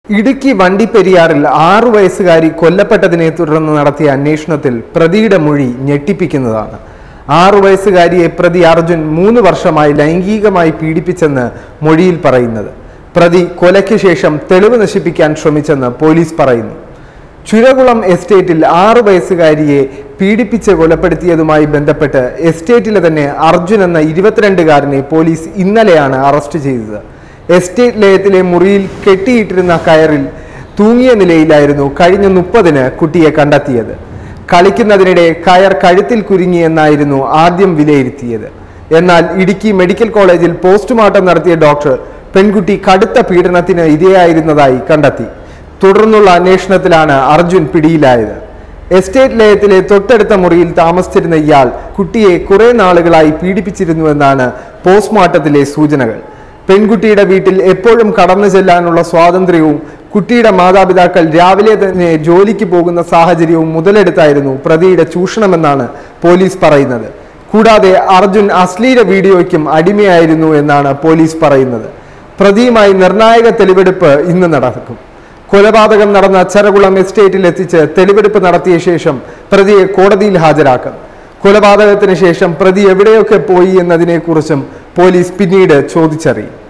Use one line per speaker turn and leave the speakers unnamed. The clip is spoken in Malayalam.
ഇടുക്കി വണ്ടിപ്പെരിയാറിൽ ആറു വയസ്സുകാരി കൊല്ലപ്പെട്ടതിനെ തുടർന്ന് നടത്തിയ അന്വേഷണത്തിൽ പ്രതിയുടെ മൊഴി ഞെട്ടിപ്പിക്കുന്നതാണ് ആറു വയസ്സുകാരിയെ പ്രതി അർജുൻ മൂന്ന് വർഷമായി ലൈംഗികമായി പീഡിപ്പിച്ചെന്ന് മൊഴിയിൽ പറയുന്നത് പ്രതി കൊലയ്ക്ക് ശേഷം തെളിവ് നശിപ്പിക്കാൻ ശ്രമിച്ചെന്ന് പോലീസ് പറയുന്നു ചുരകുളം എസ്റ്റേറ്റിൽ ആറു വയസ്സുകാരിയെ പീഡിപ്പിച്ച് കൊലപ്പെടുത്തിയതുമായി ബന്ധപ്പെട്ട് എസ്റ്റേറ്റിലെ തന്നെ അർജുൻ എന്ന ഇരുപത്തിരണ്ടുകാരനെ പോലീസ് ഇന്നലെയാണ് അറസ്റ്റ് ചെയ്തത് എസ്റ്റേറ്റ് ലയത്തിലെ മുറിയിൽ കെട്ടിയിട്ടിരുന്ന കയറിൽ തൂങ്ങിയ നിലയിലായിരുന്നു കഴിഞ്ഞ മുപ്പതിന് കുട്ടിയെ കണ്ടെത്തിയത് കളിക്കുന്നതിനിടെ കയർ കഴുത്തിൽ കുരുങ്ങിയെന്നായിരുന്നു ആദ്യം വിലയിരുത്തിയത് എന്നാൽ ഇടുക്കി മെഡിക്കൽ കോളേജിൽ പോസ്റ്റ്മോർട്ടം നടത്തിയ ഡോക്ടർ പെൺകുട്ടി കടുത്ത പീഡനത്തിന് ഇരയായിരുന്നതായി കണ്ടെത്തി തുടർന്നുള്ള അന്വേഷണത്തിലാണ് അർജുൻ പിടിയിലായത് എസ്റ്റേറ്റ് ലയത്തിലെ തൊട്ടടുത്ത മുറിയിൽ താമസിച്ചിരുന്ന ഇയാൾ കുട്ടിയെ കുറെ നാളുകളായി പീഡിപ്പിച്ചിരുന്നുവെന്നാണ് പോസ്റ്റ്മോർട്ടത്തിലെ സൂചനകൾ പെൺകുട്ടിയുടെ വീട്ടിൽ എപ്പോഴും കടന്നു ചെല്ലാനുള്ള സ്വാതന്ത്ര്യവും കുട്ടിയുടെ മാതാപിതാക്കൾ രാവിലെ തന്നെ ജോലിക്ക് പോകുന്ന സാഹചര്യവും മുതലെടുത്തായിരുന്നു പ്രതിയുടെ ചൂഷണമെന്നാണ് പോലീസ് പറയുന്നത് കൂടാതെ അർജുൻ അശ്ലീല വീഡിയോയ്ക്കും അടിമയായിരുന്നു എന്നാണ് പോലീസ് പറയുന്നത് പ്രതിയുമായി നിർണായക തെളിവെടുപ്പ് ഇന്ന് നടക്കും കൊലപാതകം നടന്ന ചെറകുളം എസ്റ്റേറ്റിൽ എത്തിച്ച് തെളിവെടുപ്പ് നടത്തിയ ശേഷം പ്രതിയെ കോടതിയിൽ ഹാജരാക്കും കൊലപാതകത്തിന് ശേഷം പ്രതി എവിടെയൊക്കെ പോയി എന്നതിനെക്കുറിച്ചും പോലീസ് പിന്നീട് ചോദിച്ചറിയും